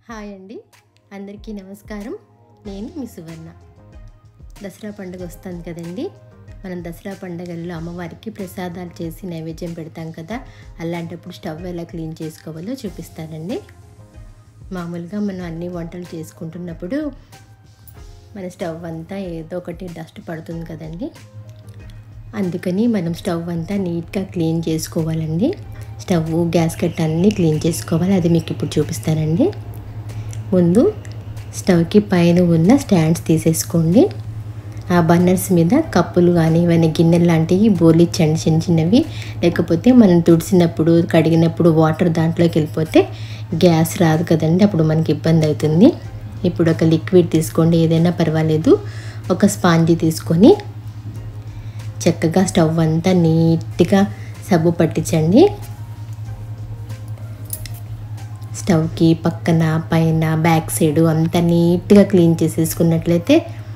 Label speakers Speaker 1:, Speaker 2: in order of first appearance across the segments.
Speaker 1: hi అండి అందరికీ నమస్కారం నేను మీ సువర్ణ దసరా పండుగ వస్తుంది కదండి మనం దసరా పండుగల్లో అమ్మవారికి ప్రసాదాలు చేసి నైవేద్యం పెడతాం కదా అలాంటప్పుడు స్టవ్ ఎలా క్లీన్ చేసుకోవాలో చూపిస్తానండి మామూలుగా మనం అన్ని వంటలు చేసుకుంటున్నప్పుడు మన స్టవ్ అంతా ఏదో ఒకటి డస్ట్ పడుతుంది కదండి అందుకని మనం స్టవ్ అంతా నీట్గా క్లీన్ చేసుకోవాలండి స్టవ్ గ్యాస్ కట్ అన్నీ క్లీన్ చేసుకోవాలి అది మీకు ఇప్పుడు చూపిస్తానండి ముందు స్టవ్కి పైన ఉన్న స్టాండ్స్ తీసేసుకోండి ఆ బర్నర్స్ మీద కప్పులు కానీ ఏమైనా గిన్నెలు లాంటివి బోర్లిచ్చండి చిన్న చిన్నవి లేకపోతే మనం తుడిసినప్పుడు కడిగినప్పుడు వాటర్ దాంట్లోకి వెళ్ళిపోతే గ్యాస్ రాదు కదండి అప్పుడు మనకి ఇబ్బంది అవుతుంది ఇప్పుడు ఒక లిక్విడ్ తీసుకోండి ఏదైనా పర్వాలేదు ఒక స్పాంజీ తీసుకొని చక్కగా స్టవ్ అంతా నీట్గా సబ్బు పట్టించండి స్టవ్కి పక్కన పైన బ్యాక్ సైడ్ అంతా నీట్గా క్లీన్ చేసేసుకున్నట్లయితే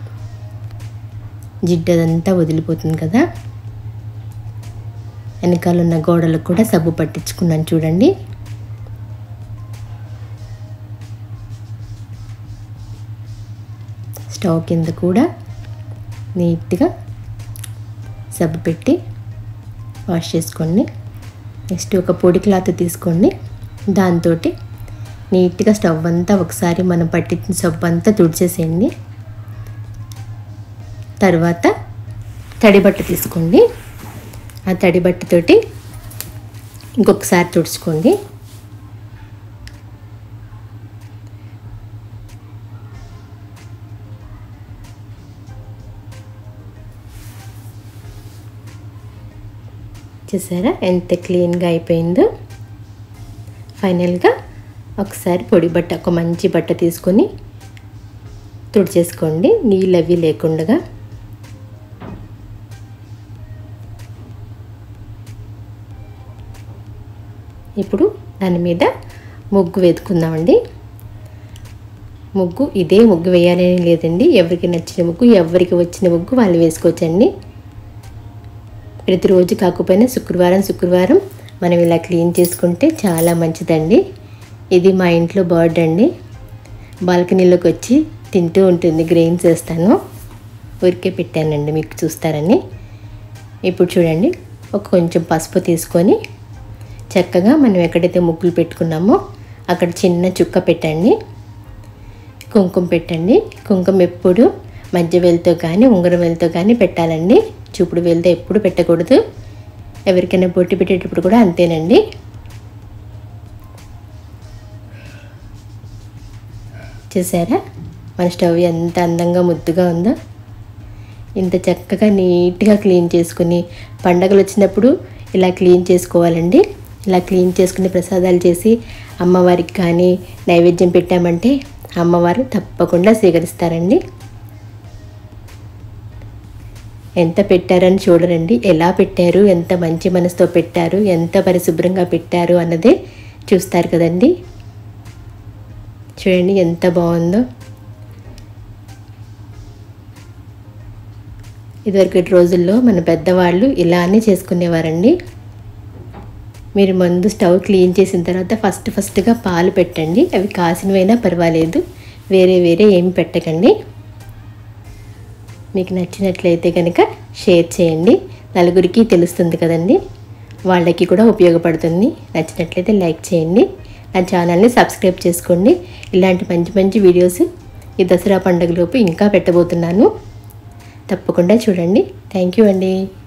Speaker 1: జిడ్డదంతా వదిలిపోతుంది కదా వెనకాల ఉన్న గోడలకు కూడా సబ్బు పట్టించుకున్నాను చూడండి స్టవ్ కింద కూడా నీట్గా సబ్బు పెట్టి వాష్ చేసుకోండి నెక్స్ట్ ఒక పొడి క్లాత్ తీసుకోండి దాంతో నీట్గా స్టవ్ అంతా ఒకసారి మనం పట్టించిన సబ్బు అంతా తుడిచేసేయండి తర్వాత తడి బట్ట తీసుకోండి ఆ తడి బట్టతోటి ఇంకొకసారి తుడుచుకోండి చూసారా ఎంత క్లీన్గా అయిపోయిందో ఫైనల్గా ఒకసారి పొడి బట్ట ఒక మంచి బట్ట తీసుకొని తుడిచేసుకోండి నీళ్ళు అవి లేకుండా ఇప్పుడు దాని మీద ముగ్గు వేసుకుందామండి ముగ్గు ఇదే ముగ్గు వేయాలని లేదండి ఎవరికి నచ్చిన ముగ్గు ఎవరికి వచ్చిన ముగ్గు వాళ్ళు వేసుకోవచ్చండి ప్రతిరోజు కాకపోయినా శుక్రవారం శుక్రవారం మనం ఇలా క్లీన్ చేసుకుంటే చాలా మంచిదండి ఇది మా ఇంట్లో బర్డ్ అండి బాల్కనీలోకి వచ్చి తింటూ ఉంటుంది గ్రెయిన్స్ వేస్తాను ఊరికే పెట్టానండి మీకు చూస్తారని ఇప్పుడు చూడండి ఒక కొంచెం పసుపు తీసుకొని చక్కగా మనం ఎక్కడైతే ముగ్గులు పెట్టుకున్నామో అక్కడ చిన్న చుక్క పెట్టండి కుంకుమ పెట్టండి కుంకుమ ఎప్పుడు మధ్య వేలుతో కానీ ఉంగరం వేలుతో కానీ పెట్టాలండి చూపుడు వేలుతో ఎప్పుడు పెట్టకూడదు ఎవరికైనా బొట్టి పెట్టేటప్పుడు కూడా అంతేనండి చూసారా మన స్టవ్ ఎంత అందంగా ముద్దుగా ఉందో ఇంత చక్కగా నీట్గా క్లీన్ చేసుకుని పండగలు వచ్చినప్పుడు ఇలా క్లీన్ చేసుకోవాలండి ఇలా క్లీన్ చేసుకుని ప్రసాదాలు చేసి అమ్మవారికి కానీ నైవేద్యం పెట్టామంటే అమ్మవారు తప్పకుండా స్వీకరిస్తారండి ఎంత పెట్టారని చూడరండి ఎలా పెట్టారు ఎంత మంచి మనసుతో పెట్టారు ఎంత పరిశుభ్రంగా పెట్టారు అన్నదే చూస్తారు కదండి చూడండి ఎంత బాగుందో ఇదివరకటి రోజుల్లో మన పెద్దవాళ్ళు ఇలానే చేసుకునేవారండి మీరు ముందు స్టవ్ క్లీన్ చేసిన తర్వాత ఫస్ట్ ఫస్ట్గా పాలు పెట్టండి అవి కాసినవైనా పర్వాలేదు వేరే వేరే ఏమి పెట్టకండి మీకు నచ్చినట్లయితే కనుక షేర్ చేయండి నలుగురికి తెలుస్తుంది కదండి వాళ్ళకి కూడా ఉపయోగపడుతుంది నచ్చినట్లయితే లైక్ చేయండి నా ఛానల్ని సబ్స్క్రైబ్ చేసుకోండి ఇలాంటి మంచి మంచి వీడియోస్ ఈ దసరా పండుగలోపు ఇంకా పెట్టబోతున్నాను తప్పకుండా చూడండి థ్యాంక్ యూ అండి